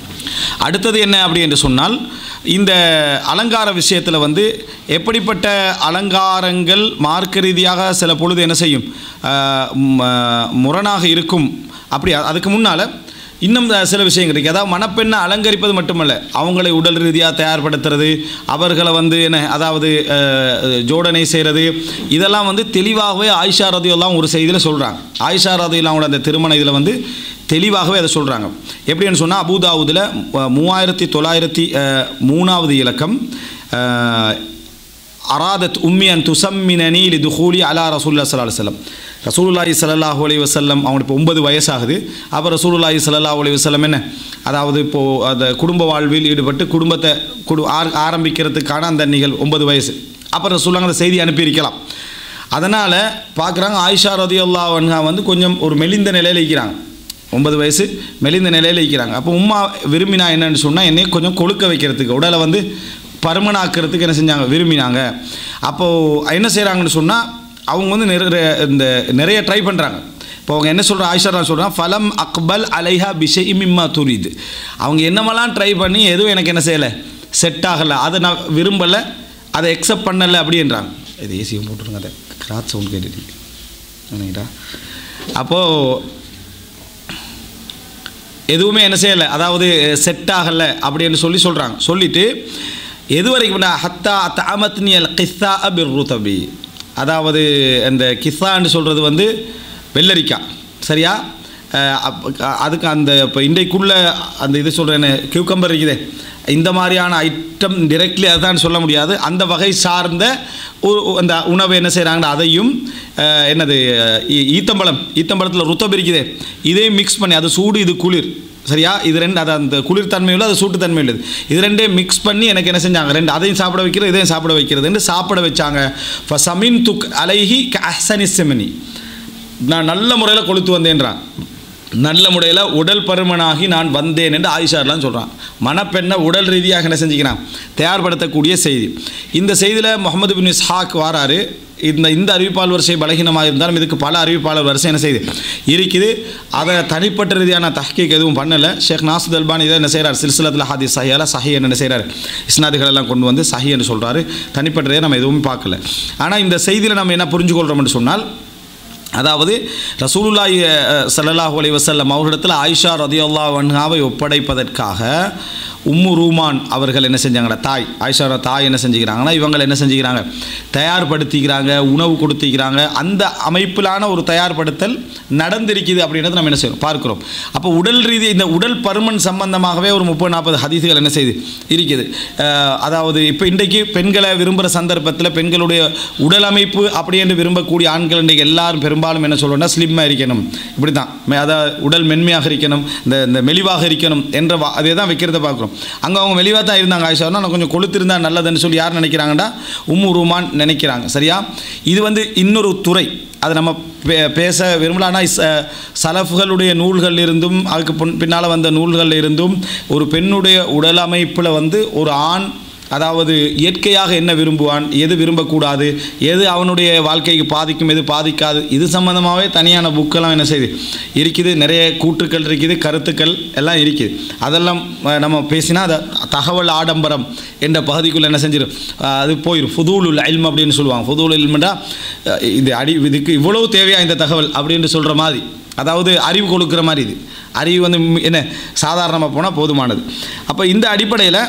அடுத்தது என்ன அப்படி என்று சொன்னால் இந்த அலங்கார விஷயத்தில் வந்து எப்படிப்பட்ட அலங்காரங்கள் மார்க்க ரீதியாக சில பொழுது என்ன செய்யும் ஆஹ் ம- முரணாக இருக்கும் அப்படி அ- அதுக்கு முன்னால் இன்னும் சில விஷயங்கள் இருக்குது அதாவது மணப்பெண்ணை அலங்கரிப்பது மட்டுமல்ல அவங்களை உடல் ரீதியாக தயார்படுத்துறது அவர்களை வந்து என்ன அதாவது அஹ், ஜோடனை செய்கிறது இதெல்லாம் வந்து தெளிவாகவே ஆயிஷா ரதியெல்லாம் ஒரு செய்தியில் சொல்கிறாங்க ஆயிஷா ரதியெல்லாமோட அந்த திருமண இதில் வந்து தெளிவாகவே அதை சொல்கிறாங்க எப்படின்னு சொன்னால் அபுதாவுதில் மூவாயிரத்தி தொள்ளாயிரத்தி அஹ், மூணாவது இலக்கம் அஹ், அராதத் உம்மி அன் துசம்மினி லி துஹூலி அலா ரசூல்லா சல்லா அலுவலம் ரசூலுல்லாஹி ஸல்லல்லாஹு அலைஹி வஸல்லம் அவனுக்கு இப்போ ஒன்பது வயசாகுது அப்போ ரசூலுல்லாஹி ஸல்லல்லாஹு அலைஹி வஸல்லம் என்ன அதாவது இப்போது அந்த குடும்ப வாழ்வில் ஈடுபட்டு குடும்பத்தை குடு ஆர் ஆரம்பிக்கிறதுக்கான அந்த நிகழ்வு ஒன்பது வயசு அப்போ ரசூலுல்லாஹ் அந்த செய்தி அனுப்பியிருக்கலாம் அதனால் பார்க்குறாங்க ஆயிஷா ரதியுல்லா அன்ஹா வந்து கொஞ்சம் ஒரு மெலிந்த நிலையில் இருக்கிறாங்க ஒன்பது வயசு மெலிந்த நிலையில் இருக்கிறாங்க அப்போ உம்மா விரும்பினா என்னன்னு சொன்னால் என்னை கொஞ்சம் கொழுக்க வைக்கிறதுக்கு உடலை வந்து பருமனாக்கிறதுக்கு என்ன செஞ்சாங்க விரும்பினாங்க அப்போது என்ன செய்கிறாங்கன்னு சொன்னால் அவங்க வந்து நிறைய இந்த நிறைய ட்ரை பண்ணுறாங்க இப்போ அவங்க என்ன சொல்கிறாங்க ஆயிஷா நான் சொல்கிறேன் ஃபலம் அக்பல் அலைஹா பிஷை மிம்மா துரிது அவங்க என்னமெல்லாம் ட்ரை பண்ணி எதுவும் எனக்கு என்ன செய்யலை செட் ஆகலை அதை நான் விரும்பலை அதை எக்ஸப்ட் பண்ணலை அப்படின்றாங்க இது ஏசியும் போட்டுருங்க அதை கிராத் சவுண்ட் கேட்டுட்டு அப்போது எதுவுமே என்ன செய்யலை அதாவது செட் ஆகலை அப்படின்னு சொல்லி சொல்கிறாங்க சொல்லிட்டு எது வரைக்கும் ஹத்தா தாமத்னியல் கிஸ்ஸா அபிர் ருதபி அதாவது அந்த கிஸ்ஸான்னு சொல்கிறது வந்து வெள்ளரிக்காய் சரியா அஹ் அப்ப- அதுக்கு அந்த இப்போ இன்றைக்குள்ள அந்த இது சொல்கிறேன்னு கியூக்கம்பர் இருக்குதே இந்த மாதிரியான ஐட்டம் டிரெக்ட்லி அதுதான் சொல்ல முடியாது அந்த வகை சார்ந்த ஒரு அந்த உணவை என்ன செய்கிறாங்கன்னா அதையும் அஹ், என்னது அஹ், ஈ- ஈத்தம்பழம் ஈத்தம்பழத்தில் ருத்தம் இருக்குதே இதையும் மிக்ஸ் பண்ணி அது சூடு இது குளிர் சரியா இது ரெண்டு அது அந்த குளிர்தன்மை உள்ள அது சூட்டுத்தன்மை உள்ளது இது ரெண்டையும் மிக்ஸ் பண்ணி எனக்கு என்ன செஞ்சாங்க ரெண்டு அதையும் சாப்பிட வைக்கிறது இதையும் சாப்பிட வைக்கிறதுன்னு சாப்பிட வச்சாங்க சமின் துக் அலைஹி அஹ்சனி செமனி நான் நல்ல முறையில் கொளுத்து வந்தேன்றான் நல்ல முறையில் உடல் பருமனாகி நான் வந்தேன் என்று ஆயிஷார்லாம் சொல்கிறான் மணப்பெண்ணை உடல் ரீதியாக என்ன செஞ்சுக்கிறான் தயார்படுத்தக்கூடிய செய்தி இந்த செய்தியில் முகமது பின் இஸ்ஹாக் வாராரு இந்த இந்த அறிவிப்பாளர் வரிசை பலகீனமாக இருந்தாலும் இதுக்கு பல அறிவிப்பாளர் வரிசை என்ன செய்யுது இருக்குது அதை தனிப்பட்ட ரீதியான தஹ்கீக் எதுவும் பண்ணலை ஷேக் நாசுத் அல்பானி இதை என்ன செய்கிறார் சில்சிலத்தில் ஹாதி சஹியால சஹி என்ன செய்கிறார் இஸ்னாதுகள் எல்லாம் கொண்டு வந்து சஹி என்று சொல்கிறாரு தனிப்பட்ட ரீதியாக நம்ம எதுவும் பார்க்கல ஆனால் இந்த செய்தியில் நம்ம என்ன புரிஞ்சுக்கொள்கிறோம்னு சொன்னால் அதாவது ரசூலுல்லாஹி அஹ், ஸல்லல்லாஹு அலைஹி வஸல்லம் அவர்களிடத்தில் ஆயிஷா ரதியல்லாஹு அன்ஹாவை ஒப்படைப்பதற்காக உம்மு ரூமான் அவர்கள் என்ன செஞ்சாங்கடா தாய் ஆயிஷாவோட தாய் என்ன செஞ்சுக்கிறாங்கன்னா இவங்க என்ன செஞ்சுக்கிறாங்க தயார்படுத்திக்கிறாங்க உணவு கொடுத்திக்கிறாங்க அந்த அமைப்பிலான ஒரு தயார்படுத்தல் நடந்திருக்குது அப்படின்றத நம்ம என்ன செய்யறோம் பார்க்கிறோம் அப்போ உடல் ரீதி இந்த உடல் பருமன் சம்பந்தமாகவே ஒரு முப்பது நாற்பது ஹதீஸுகள் என்ன செய்யுது இருக்குது அஹ், அதாவது இப்போ இன்றைக்கு பெண்களை விரும்புகிற சந்தர்ப்பத்தில் பெண்களுடைய உடல் அமைப்பு அப்படி என்று விரும்பக்கூடிய ஆண்கள் இன்றைக்கு எல்லாரும் பெரும்பாலும் என்ன சொல்கிறோம்னா ஸ்லிம்மாக இருக்கணும் இப்படி தான் அதாவது உடல் மென்மையாக இருக்கணும் இந்த இந்த மெலிவாக இருக்கணும் என்ற வா- அதே தான் வைக்கிறத பார்க்குறோம் அங்கே அவங்க மெலிவாக தான் இருந்தாங்க ஆயிஷானா நான் கொஞ்சம் கொளுத்திருந்தா நல்லதுன்னு சொல்லி யார் நினைக்கிறாங்கடா உம்மு ரூமான் நினைக்கிறாங்க சரியா இது வந்து இன்னொரு துறை அது நம்ம பே பேச விரும்பலானா சலஃப்களுடைய நூல்கள் இருந்தும் அதுக்கு பின் பின்னால் வந்த நூல்களில் இருந்தும் ஒரு பெண்ணுடைய உடல் அமைப்பில் வந்து ஒரு ஆண் அதாவது இயற்கையாக என்ன விரும்புவான் எது விரும்பக்கூடாது எது அவனுடைய வாழ்க்கைக்கு பாதிக்கும் எது பாதிக்காது இது சம்மந்தமாகவே தனியான புக்கெல்லாம் என்ன செய்யுது இருக்குது நிறைய கூற்றுக்கள் இருக்குது கருத்துக்கள் எல்லாம் இருக்குது அதெல்லாம் அஹ், நம்ம பேசினா அதை தகவல் ஆடம்பரம் என்ற பகுதிக்குள்ளே என்ன செஞ்சிடும் அஹ், அது போயிடும் ஃபுதூலுல் இல்ம் அப்படின்னு சொல்லுவாங்க ஃபுதூல் இல்முண்டா அஹ், இது அடி இதுக்கு இவ்வளவு தேவையா இந்த தகவல் அப்படின்னு சொல்கிற மாதிரி அதாவது அறிவு கொடுக்குற மாதிரி இது அறிவு வந்து ம், என்ன சாதாரணமாக போனால் போதுமானது அப்போ இந்த அடிப்படையில்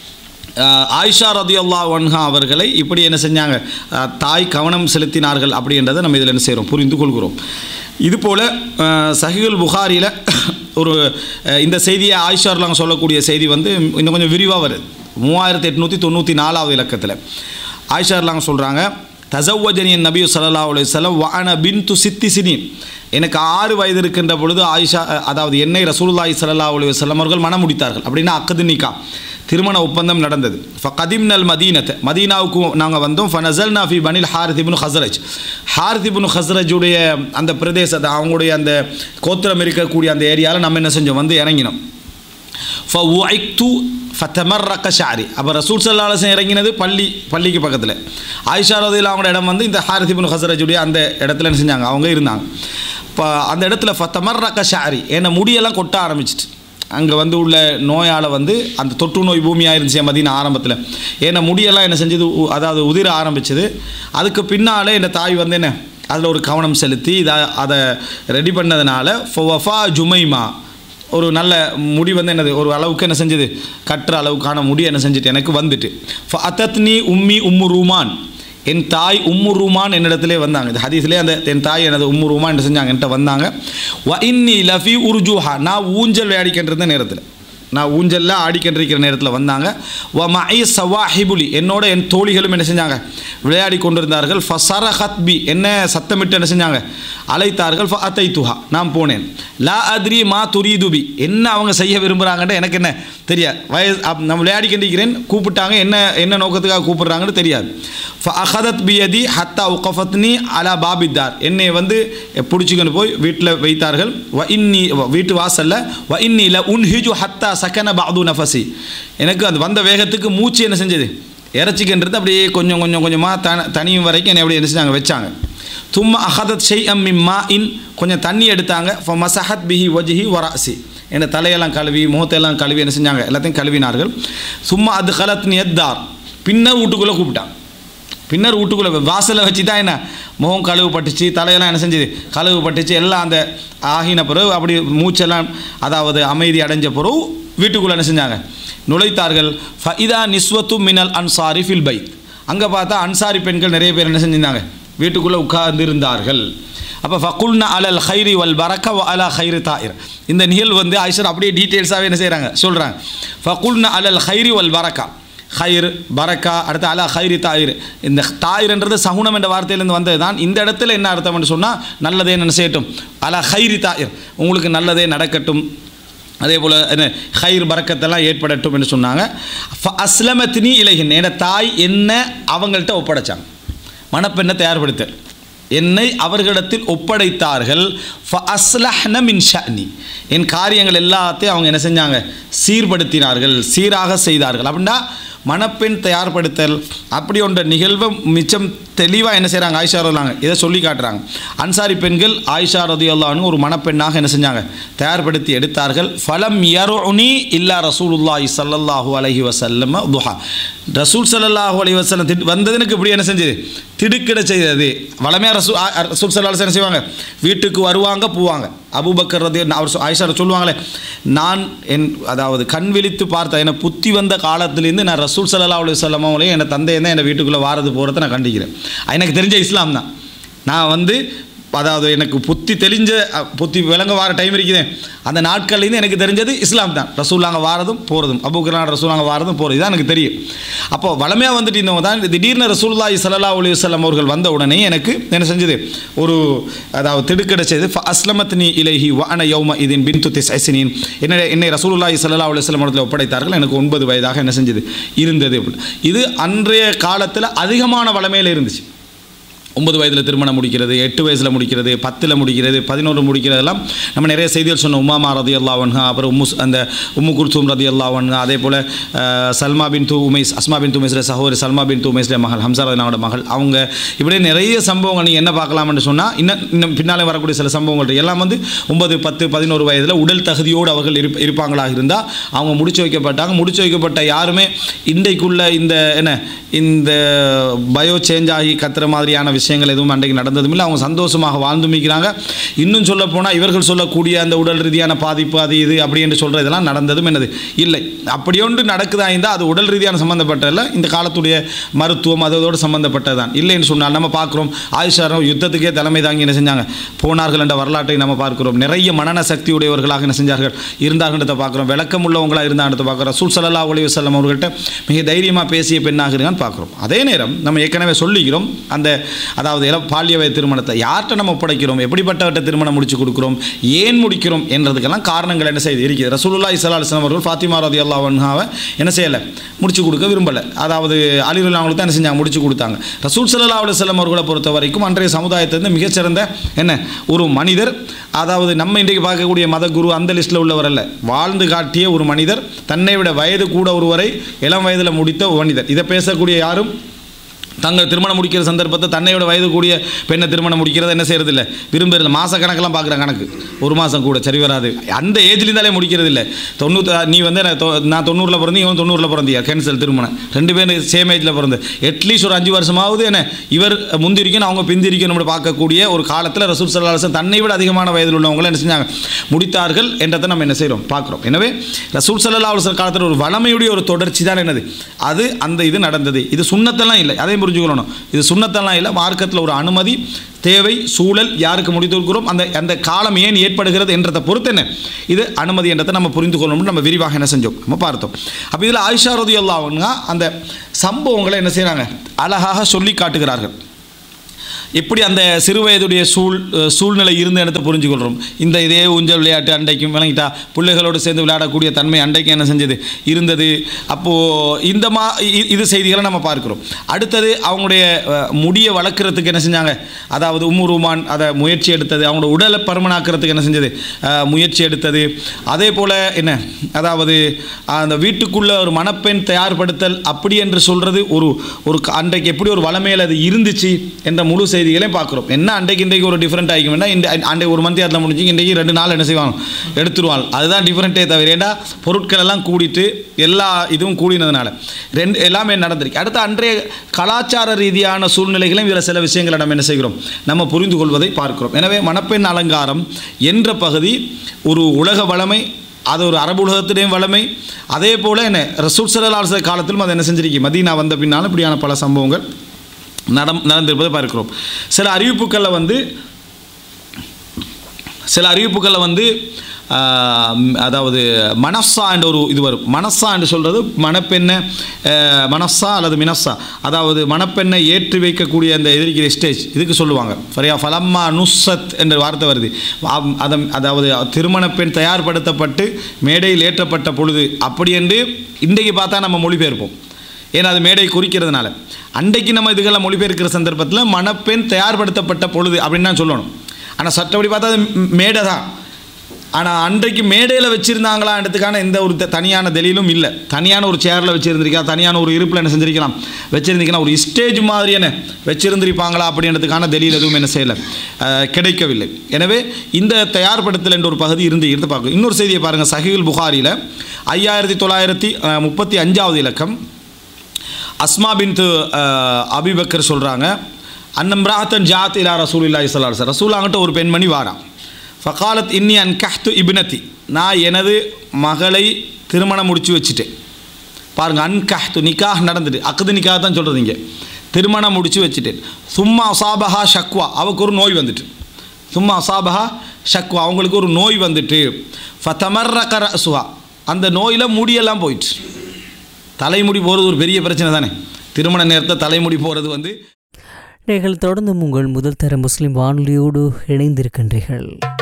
ஆஹ் ஆயிஷா ரதியுல்லா ஒன்ஹா அவர்களை இப்படி என்ன செஞ்சாங்க ஆஹ் தாய் கவனம் செலுத்தினார்கள் அப்படின்றத நம்ம இதில் என்ன செய்கிறோம் புரிந்து கொள்கிறோம் இதுபோல் சஹிகுல் புகாரியில் ஒரு ஆஹ் இந்த செய்தியை ஆயிஷார்லாம் சொல்லக்கூடிய செய்தி வந்து இன்னும் கொஞ்சம் விரிவாக வருது மூவாயிரத்தி எட்நூற்றி தொண்ணூற்றி நாலாவது இலக்கத்தில் ஆயிஷார்லாம் சொல்கிறாங்க தசவ்வஜனியன் நபி சல்லா அலுவலம் வான பின் து சித்தி சினின் எனக்கு ஆறு வயது இருக்கின்ற பொழுது ஆயிஷா அதாவது என்னை ரசூலுல்லாஹி ஸல்லல்லாஹு அலைஹி வஸல்லம் அவர்கள் மனம் முடித்தார்கள் அப்படின்னா அக்கது நிக்கா திருமண ஒப்பந்தம் நடந்தது ஃப கதிம்னல் மதீனத்தை மதீனாவுக்கு நாங்கள் வந்தோம் ஃபனசல் நாஃபி பனில் ஹாரித் இப்னு ஹஸ்ரஜ் ஹாரித் இப்னு ஹஸ்ரஜுடைய அந்த பிரதேசத்தை அவங்களுடைய அந்த கோத்திரம் இருக்கக்கூடிய அந்த ஏரியாவில் நம்ம என்ன செஞ்சோம் வந்து இறங்கினோம் ஃபுஐக்து ஃபத்தமர்ரக்க ஷாரி அப்போ ரசூல் சல்லாஹன் இறங்கினது பள்ளி பள்ளிக்கு பக்கத்தில் ஆயிஷா ரதியில் அவங்களோட இடம் வந்து இந்த ஹாரிதிபுன் ஹசரஜுடைய அந்த இடத்துல என்ன செஞ்சாங்க அவங்க இருந்தாங்க இப்போ அந்த இடத்துல ஃபத்தமர்ரக்க ஷாரி என்னை முடியெல்லாம் கொட்ட ஆரம்பிச்சிட்டு அங்கே வந்து உள்ள நோயால் வந்து அந்த தொற்று நோய் பூமியாக இருந்துச்சு மதியம் ஆரம்பத்தில் ஏன்னா முடியெல்லாம் என்ன செஞ்சது உ- அதாவது உதிர ஆரம்பிச்சது அதுக்கு பின்னாலே என் தாய் வந்து என்ன அதில் ஒரு கவனம் செலுத்தி இதை அதை ரெடி பண்ணதுனால ஃபவஃபா ஜுமைமா ஒரு நல்ல முடி வந்து என்னது ஒரு அளவுக்கு என்ன செஞ்சது கட்டுற அளவுக்கான முடி என்ன செஞ்சுட்டு எனக்கு வந்துட்டு அத்தத்னி உம்மி உம்மு ரூமான் என் தாய் உம்மு ரூமான் என்னிடத்திலே வந்தாங்க இந்த ஹதீஸ்லேயே அந்த என் தாய் எனது உம்மு ரூமான் என்ன செஞ்சாங்க என்கிட்ட வந்தாங்க வ இன்னி லஃபி உருஜூஹா நான் ஊஞ்சல் விளையாடிக்கின்ற நேரத்தில் நான் ஊஞ்சல்ல ஆடிக்கின்றிருக்கிற நேரத்தில் வந்தாங்க வ மஐ சவாஹிபுலி என்னோட என் தோழிகளும் என்ன செஞ்சாங்க விளையாடி கொண்டிருந்தார்கள் ஃபசரஹத் பி என்ன சத்தமிட்டு என்ன செஞ்சாங்க அழைத்தார்கள் ஃப அத்தை துஹா நான் போனேன் லா அத்ரி மா துரீதுபி என்ன அவங்க செய்ய விரும்புகிறாங்கன்னு எனக்கு என்ன தெரியாது வயசு அப் நான் விளையாடிக்கின்றிருக்கிறேன் கூப்பிட்டாங்க என்ன என்ன நோக்கத்துக்காக கூப்பிடுறாங்கன்னு தெரியாது ஃப அஹதத் பியதி ஹத்தா உகஃபத்னி அலா பாபித்தார் என்னை வந்து பிடிச்சிக்கொண்டு போய் வீட்டில் வைத்தார்கள் வ இன்னி வ- வீட்டு வாசல்ல வ இன்னில உன்ஹிஜு ஹத்தா சக்கன பாது நஃபசி எனக்கு அந்த வந்த வேகத்துக்கு மூச்சு என்ன செஞ்சது இறச்சிக்கின்றது அப்படியே கொஞ்சம் கொஞ்சம் கொஞ்சமாக த தனியும் வரைக்கும் என்னை அப்படியே என்ன செஞ்சாங்க வச்சாங்க தும்மா அஹதத் ஷெய் அம் மிம்மா இன் கொஞ்சம் தண்ணி எடுத்தாங்க ஃப மசஹத் பிஹி வஜ்ஹி வராசி என்னை தலையெல்லாம் கழுவி முகத்தையெல்லாம் கழுவி என்ன செஞ்சாங்க எல்லாத்தையும் கழுவினார்கள் சும்மா அது கலத் நியத்தார் பின்னர் வீட்டுக்குள்ளே கூப்பிட்டாங்க பின்னர் வீட்டுக்குள்ளே வாசலில் வச்சு தான் என்ன முகம் கழுவு பட்டுச்சு தலையெல்லாம் என்ன செஞ்சது கழுவு பட்டுச்சு எல்லாம் அந்த ஆகின பிறகு அப்படி மூச்செல்லாம் அதாவது அமைதி அடைஞ்ச பிறகு வீட்டுக்குள்ளே என்ன செஞ்சாங்க நுழைத்தார்கள் ஃபஇதா நிஸ்வத்து மினல் அன்சாரி ஃபில் பைத் அங்கே பார்த்தா அன்சாரி பெண்கள் நிறைய பேர் என்ன செஞ்சிருந்தாங்க வீட்டுக்குள்ளே உட்கார்ந்து இருந்தார்கள் அப்போ ஃபகுல்னா அலல் ஹைரி வல் பரக்க வ அலா ஹைரி தாயிர் இந்த நிகழ்வு வந்து ஐஸ்வர் அப்படியே டீட்டெயில்ஸாகவே என்ன செய்கிறாங்க சொல்கிறாங்க ஃபகுல்னா அலல் ஹைரி வல் பரக்கா ஹைர் பரக்கா அடுத்து அலா ஹைரி தாயிர் இந்த தாயிர்ன்றது சகுனம் என்ற வார்த்தையிலேருந்து வந்தது தான் இந்த இடத்துல என்ன அர்த்தம்னு சொன்னால் நல்லதே என்ன செய்யட்டும் அலா ஹைரி தாயிர் உங்களுக்கு நல்லதே நடக்கட்டும் அதே போல் என்ன ஹைர் பரக்கத்தெல்லாம் ஏற்படட்டும் என்று சொன்னாங்க ஃப அஸ்லமத்தினி இலகின் என் தாய் என்ன அவங்கள்ட்ட ஒப்படைச்சாங்க மணப்பெண்ணை தயார்படுத்தல் என்னை அவர்களிடத்தில் ஒப்படைத்தார்கள் ஃப அஸ்லஹ்ன மின் ஷஅனி என் காரியங்கள் எல்லாத்தையும் அவங்க என்ன செஞ்சாங்க சீர்படுத்தினார்கள் சீராக செய்தார்கள் அப்படின்னா மணப்பெண் தயார்படுத்தல் அப்படி ஒன்ற நிகழ்வை மிச்சம் தெளிவாக என்ன செய்கிறாங்க ஆயிஷா ரதிலாங்க இதை சொல்லி காட்டுறாங்க அன்சாரி பெண்கள் ஆயிஷா ரதியுல்லான்னு ஒரு மணப்பெண்ணாக என்ன செஞ்சாங்க தயார்படுத்தி எடுத்தார்கள் ஃபலம் யருனி இல்லா ரசூலுல்லாஹி ஸல்லல்லாஹு அலைஹி வஸல்லம் துஹா ரசூல் ஸல்லல்லாஹு அலைஹி வஸல்லம் திடு வந்தது எனக்கு இப்படி என்ன செஞ்சது திடுக்கிட செய்தது வளமையாக ரசூ ஆ- ஆ- ரசூல் ஸல்லல்லாஹு அலைஹி வஸல்லம் என்ன செய்வாங்க வீட்டுக்கு வருவாங்க போவாங்க அபூபக்கர் ரதி அவர் சொ- ஆயிஷா சொல்லுவாங்களே நான் என் அதாவது கண் விழித்து பார்த்த என்னை புத்தி வந்த காலத்திலேருந்து நான் ரசூல் ஸல்லல்லாஹு அலைஹி வஸல்லம் அவங்களையும் என் தந்தையை தான் என்னை வீட்டுக்குள்ளே வாரது போகிறத நான் கண்டிக்கிறேன் எனக்கு தெரிஞ்ச இஸ்லாம் தான் நான் வந்து அதாவது எனக்கு புத்தி தெளிஞ்ச அ, புத்தி விளங்க வார டைம் இருக்குதே அந்த நாட்கள்லேருந்து எனக்கு தெரிஞ்சது இஸ்லாம் தான் ரசூலாங்க வாரதும் போகிறதும் அபுக்கரான் ரசூலாங்க வாரதும் போகிறது இதான் எனக்கு தெரியும் அப்போ வளமையாக வந்துட்டு இருந்தவங்க தான் திடீர்னு ரசூலுல்லாஹி ஸல்லல்லாஹு அலைஹி வஸல்லம் அவர்கள் வந்த உடனே எனக்கு என்ன செஞ்சது ஒரு அதாவது திடுக்கிட செய்து அஸ்லமத்னி இலைஹி வஅன யௌம இதின் பின்து திஸ்ஐசினின் என்னை என்னை ரசூலுல்லாஹி ஸல்லல்லாஹு அலைஹி வஸல்லம் இடத்துல ஒப்படைத்தார்கள் எனக்கு ஒன்பது வயதாக என்ன செஞ்சது இருந்தது அப்படின்னு. இது அன்றைய காலத்தில் அதிகமான வளமையில் இருந்துச்சு ஒன்பது வயதில் திருமணம் முடிக்கிறது எட்டு வயசில் முடிக்கிறது பத்தில் முடிக்கிறது பதினொன்று முடிக்கிறதெல்லாம் நம்ம நிறைய செய்திகள் சொன்னோம் உமாமா ரதி அல்லாவன்ஹா அப்புறம் உம்மு அந்த உம்மு குர்சூம் ரதி அல்லாவன்ஹா அதே போல் அஹ், சல்மா பின் தூ உமேஸ் அஸ்மா பின் தூமேஸ்ல சகோதரி சல்மா பின் தூமேஸ்ல மகள் ஹம்சா ரதினாவோட மகள் அவங்க இப்படியே நிறைய சம்பவங்கள் நீங்கள் என்ன பார்க்கலாம்னு சொன்னால் இன்னும் இன்னும் பின்னாலே வரக்கூடிய சில சம்பவங்கள் இருக்கு. எல்லாம் வந்து ஒன்பது பத்து பதினோரு வயதில் உடல் தகுதியோடு அவர்கள் இருப்ப இருப்பாங்களாக இருந்தால் அவங்க முடிச்சு வைக்கப்பட்டாங்க முடிச்சு வைக்கப்பட்ட யாருமே இன்றைக்குள்ள இந்த என்ன இந்த பயோ சேஞ்ச் ஆகி கத்துற மாதிரியான விஷயங்கள் எதுவும் அன்றைக்கு நடந்ததும் இல்லை அவங்க சந்தோஷமாக வாழ்ந்து மிக்கிறாங்க இன்னும் சொல்ல போனால் இவர்கள் சொல்லக்கூடிய அந்த உடல் ரீதியான பாதிப்பு அது இது அப்படி என்று சொல்கிற இதெல்லாம் நடந்ததும் என்னது இல்லை அப்படி ஒன்று நடக்குதா இருந்தால் அது உடல் ரீதியான சம்மந்தப்பட்டதில்ல இந்த காலத்துடைய மருத்துவம் அதோடு சம்மந்தப்பட்டது தான் இல்லைன்னு சொன்னால் நம்ம பார்க்குறோம் ஆயுஷாரம் யுத்தத்துக்கே தலைமை தாங்கி என்ன செஞ்சாங்க போனார்கள் என்ற வரலாற்றை நம்ம பார்க்கிறோம் நிறைய மனன சக்தி உடையவர்களாக என்ன செஞ்சார்கள் இருந்தார்கள்ன்றதை பார்க்குறோம் விளக்கம் உள்ளவங்களாக இருந்தாங்கன்றதை பார்க்குறோம் ரசூல் சல்லா அலி வசல்லம் அவர்கள்ட்ட மிக தைரியமாக பேசிய பெண்ணாக இருக்கான்னு பார்க்குறோம் அதே நேரம் நம்ம ஏற்கனவே சொல்லிக்கிறோம் அந்த அதாவது இள பாலிய வயது திருமணத்தை யார்கிட்ட நம்ம ஒப்படைக்கிறோம் எப்படிப்பட்டவர்கிட்ட திருமணம் முடிச்சு கொடுக்குறோம் ஏன் முடிக்கிறோம் என்றதுக்கெல்லாம் காரணங்கள் என்ன செய்து இருக்குது ரசூலுல்லாஹி ஸல்லல்லாஹு அலைஹி வஸல்லம் அவர்கள் ஃபாத்திமா ரதி அல்லாஹாவை என்ன செய்யலை முடிச்சு கொடுக்க விரும்பலை அதாவது அலிருல் அவங்களுக்கு தான் என்ன செஞ்சாங்க முடிச்சு கொடுத்தாங்க ரசூல் ஸல்லல்லாஹு அலைஹி வஸல்லம் அவர்களை பொறுத்த வரைக்கும் அன்றைய சமுதாயத்திலிருந்து மிகச்சிறந்த என்ன ஒரு மனிதர் அதாவது நம்ம இன்றைக்கு பார்க்கக்கூடிய மத குரு அந்த லிஸ்ட்டில் உள்ளவர் அல்ல வாழ்ந்து காட்டிய ஒரு மனிதர் தன்னை விட வயது கூட ஒருவரை இளம் வயதில் முடித்த ஒரு மனிதர் இதை பேசக்கூடிய யாரும் தங்கள் திருமணம் முடிக்கிற சந்தர்ப்பத்தை தன்னையோட வயது கூடிய பெண்ணை திருமணம் முடிக்கிறத என்ன செய்யறது இல்லை விரும்புறது மாத கணக்கெல்லாம் பார்க்குற கணக்கு ஒரு மாதம் கூட சரி வராது அந்த ஏஜ்ல இருந்தாலே முடிக்கிறது இல்லை தொண்ணூற்றி நீ வந்து நான் தொ- நான் தொண்ணூறில் பிறந்து இவன் தொண்ணூறில் பிறந்தியா கேன்சல் திருமணம் ரெண்டு பேரும் சேம் ஏஜில் பிறந்து அட்லீஸ்ட் ஒரு அஞ்சு வருஷமாவது என்ன இவர் முந்திரிக்கணும் அவங்க பிந்திரிக்கணும் பார்க்கக்கூடிய ஒரு காலத்தில் ரசூல் சல்லாஹம் தன்னை விட அதிகமான வயதில் உள்ளவங்களை என்ன செஞ்சாங்க முடித்தார்கள் என்றதை நம்ம என்ன செய்கிறோம் பார்க்குறோம் எனவே ரசூல் சல்லா அலுவலர் காலத்தில் ஒரு வளமையுடைய ஒரு தொடர்ச்சி தான் என்னது அது அந்த இது நடந்தது இது சுண்ணத்தெல்லாம் இல்லை அதையும் புரிஞ்சுக்கணும் இது சுண்ணத்தெல்லாம் இல்லை மார்க்கத்தில் ஒரு அனுமதி தேவை சூழல் யாருக்கு முடித்து கொடுக்கிறோம் அந்த அந்த காலம் ஏன் ஏற்படுகிறது என்றதை பொறுத்து என்ன இது அனுமதி என்றதை நம்ம புரிந்து கொள்ளணும்னு நம்ம விரிவாக என்ன செஞ்சோம் நம்ம பார்த்தோம் அப்போ இதில் ஆயிஷா ரதி அந்த சம்பவங்களை என்ன செய்கிறாங்க அழகாக சொல்லி காட்டுகிறார்கள் எப்படி அந்த சிறு வயதுடைய சூழ் அஹ் சூழ்நிலை இருந்த இடத்தை புரிஞ்சுக்கொள்கிறோம் இந்த இதே ஊஞ்சல் விளையாட்டு அண்டைக்கும் விளங்கிட்டா பிள்ளைகளோடு சேர்ந்து விளையாடக்கூடிய தன்மை அண்டைக்கு என்ன செஞ்சது இருந்தது அப்போது இந்த மா இ- இது செய்திகளை நம்ம பார்க்கிறோம் அடுத்தது அவங்களுடைய அஹ், முடியை வளர்க்குறதுக்கு என்ன செஞ்சாங்க அதாவது உம்மு ரூமான் அதை முயற்சி எடுத்தது அவங்களோட உடலை பருமனாக்கிறதுக்கு என்ன செஞ்சது அஹ், முயற்சி எடுத்தது அதே போல் என்ன அதாவது அந்த வீட்டுக்குள்ள ஒரு மணப்பெண் தயார்படுத்தல் அப்படி என்று சொல்கிறது ஒரு ஒரு க- அன்றைக்கு எப்படி ஒரு வளமையில் அது இருந்துச்சு என்ற முழு செய்திகளையும் பார்க்குறோம் என்ன அன்றைக்கு இன்றைக்கு ஒரு டிஃப்ரெண்ட் ஆகிக்கும்னா இந்த அன்றைக்கு ஒரு மந்த் அதில் முடிஞ்சு இன்றைக்கு ரெண்டு நாள் என்ன செய்வாங்க எடுத்துருவாங்க அதுதான் டிஃப்ரெண்ட்டே தவிர ஏன்னா பொருட்கள் எல்லாம் கூடிட்டு எல்லா இதுவும் கூடினதுனால ரெண்டு எல்லாமே நடந்திருக்கு அடுத்து அன்றைய கலாச்சார ரீதியான சூழ்நிலைகளையும் இதில் சில விஷயங்களை நம்ம என்ன செய்கிறோம் நம்ம புரிந்து கொள்வதை பார்க்கிறோம் எனவே மணப்பெண் அலங்காரம் என்ற பகுதி ஒரு உலக வளமை அது ஒரு அரபு உலகத்திலேயும் வளமை அதே போல் என்ன ரசூல் சலாச காலத்திலும் அது என்ன செஞ்சிருக்கு மதீனா வந்த பின்னால் இப்படியான பல சம்பவங்கள் நடம் நடந்திருப்பதை பார்க்கிறோம் சில அறிவிப்புகளில் வந்து சில அறிவிப்புகளில் வந்து ஆஹ், அதாவது மனசா என்ற ஒரு இது வரும் மனசா என்று சொல்கிறது மணப்பெண்ணை ஆஹ், மனசா அல்லது மினசா அதாவது மணப்பெண்ணை ஏற்றி வைக்கக்கூடிய அந்த எதிர்க்கிற ஸ்டேஜ் இதுக்கு சொல்லுவாங்க சரியா ஃபலம்மா நுஸ்ஸத் என்ற வார்த்தை வருது ஆம், அதம் அதாவது திருமண பெண் தயார்படுத்தப்பட்டு மேடையில் ஏற்றப்பட்ட பொழுது அப்படி என்று இன்றைக்கு பார்த்தா நம்ம மொழிபெயர்ப்போம் ஏன்னா அது மேடை குறிக்கிறதுனால அன்றைக்கு நம்ம இதுக்கெல்லாம் மொழிபெயர்க்கிற சந்தர்ப்பத்தில் மணப்பெண் தயார்படுத்தப்பட்ட பொழுது அப்படின்னு தான் சொல்லணும் ஆனால் சட்டப்படி பார்த்தா அது ம்- மேடை தான் ஆனால் அன்றைக்கு மேடையில் வச்சுருந்தாங்களான்றதுக்கான எந்த ஒரு த- தனியான தெளிலும் இல்லை தனியான ஒரு சேரில் வச்சுருந்திருக்கா தனியான ஒரு இருப்பில் என்ன செஞ்சிருக்கலாம் வச்சுருந்தீங்கன்னா ஒரு ஸ்டேஜ் மாதிரி என்ன வச்சுருந்திருப்பாங்களா அப்படின்றதுக்கான தெளில் எதுவும் என்ன செய்யலை அஹ், கிடைக்கவில்லை எனவே இந்த தயார்படுத்தல் என்ற ஒரு பகுதி இருந்து இருந்து பார்க்கும் இன்னொரு செய்தியை பாருங்கள் சஹீல் புகாரியில் ஐயாயிரத்தி தொள்ளாயிரத்தி அஹ், முப்பத்தி அஞ்சாவது இலக்கம் அஸ்மா பின் அபிபக்கர் சொல்கிறாங்க அன்னம்ராத்தன் ஜாத் இலா ரசூல் இல்லா இஸ்லால் சார் ரசூலாங்கிட்ட ஒரு பெண்மணி வாரான் ஃபகாலத் இன்னி அன் கஹ்து இப்னத்தி நான் எனது மகளை திருமணம் முடிச்சு வச்சுட்டேன் பாருங்கள் அன் கஹ்து நிக்காஹ் நடந்துட்டு அக்குது நிக்காக தான் சொல்கிறது இங்கே திருமணம் முடிச்சு வச்சுட்டேன் சும்மா அசாபஹா ஷக்வா அவக்கு ஒரு நோய் வந்துட்டு சும்மா அசாபஹா ஷக்வா அவங்களுக்கு ஒரு நோய் வந்துட்டு ஃபதமர்ரக ரசுஹா அந்த நோயில் முடியெல்லாம் போயிட்டு தலைமுடி போகிறது ஒரு பெரிய பிரச்சனை தானே திருமண நேரத்தை தலைமுடி போகிறது வந்து நீங்கள் தொடர்ந்தும் உங்கள் முதல் தர முஸ்லிம் வானொலியோடு இணைந்திருக்கின்றீர்கள்